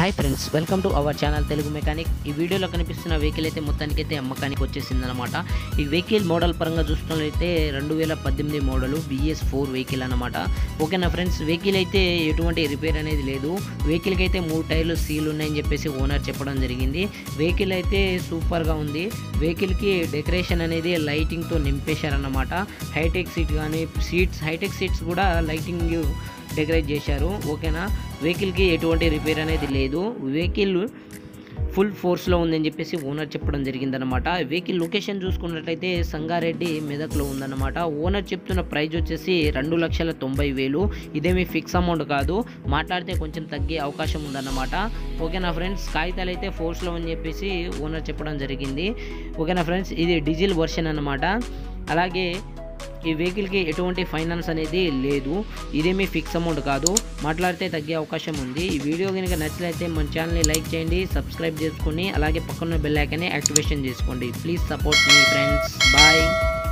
hi friends welcome to our channel Telugu mechanic ఈ వీడియోలో కనిపిస్తున్న వెహికల్ అయితే మొత్తానికి అయితే అమ్మకానికి వచ్చేసిందనమాట ఈ వెహికల్ మోడల్ పరంగా చూసుకున్నట్లయితే రెండు వేల పద్దెనిమిది మోడల్ బిఎస్ ఫోర్ వెహికల్ అనమాట ఓకేనా ఫ్రెండ్స్ వెహికల్ అయితే ఎటువంటి రిపేర్ అనేది లేదు వెహికల్కి అయితే మూడు టైర్లు సీల్ ఉన్నాయని చెప్పేసి ఓనర్ చెప్పడం జరిగింది వెహికల్ అయితే సూపర్గా ఉంది వెహికల్కి డెకరేషన్ అనేది లైటింగ్తో నింపేశారన్నమాట హైటెక్ సీట్ కానీ సీట్స్ హైటెక్ సీట్స్ కూడా లైటింగ్ డెకరేట్ చేశారు ఓకేనా వెహికల్కి ఎటువంటి రిపేర్ అనేది లేదు వెహికల్ ఫుల్ ఫోర్స్లో ఉందని చెప్పేసి ఓనర్ చెప్పడం జరిగిందనమాట వెహికల్ లొకేషన్ చూసుకున్నట్లయితే సంగారెడ్డి మెదక్లో ఉందన్నమాట ఓనర్ చెప్తున్న ప్రైస్ వచ్చేసి రెండు లక్షల తొంభై వేలు ఇదేమి ఫిక్స్ అమౌంట్ కాదు మాట్లాడితే కొంచెం తగ్గే అవకాశం ఉందన్నమాట ఓకేనా ఫ్రెండ్స్ కాగితాలు అయితే ఫోర్స్లో అని చెప్పేసి ఓనర్ చెప్పడం జరిగింది ఓకేనా ఫ్రెండ్స్ ఇది డీజిల్ వర్షన్ అన్నమాట అలాగే ఈ వెహికల్కి ఎటువంటి ఫైనాన్స్ అనేది లేదు ఇదేమీ ఫిక్స్ అమౌంట్ కాదు మాట్లాడితే తగ్గే అవకాశం ఉంది ఈ వీడియో కనుక నచ్చినట్లయితే మన ఛానల్ని లైక్ చేయండి సబ్స్క్రైబ్ చేసుకొని అలాగే పక్కన బెల్ ఐకాన్ని యాక్టివేషన్ చేసుకోండి ప్లీజ్ సపోర్ట్ మీ ఫ్రెండ్స్ బాయ్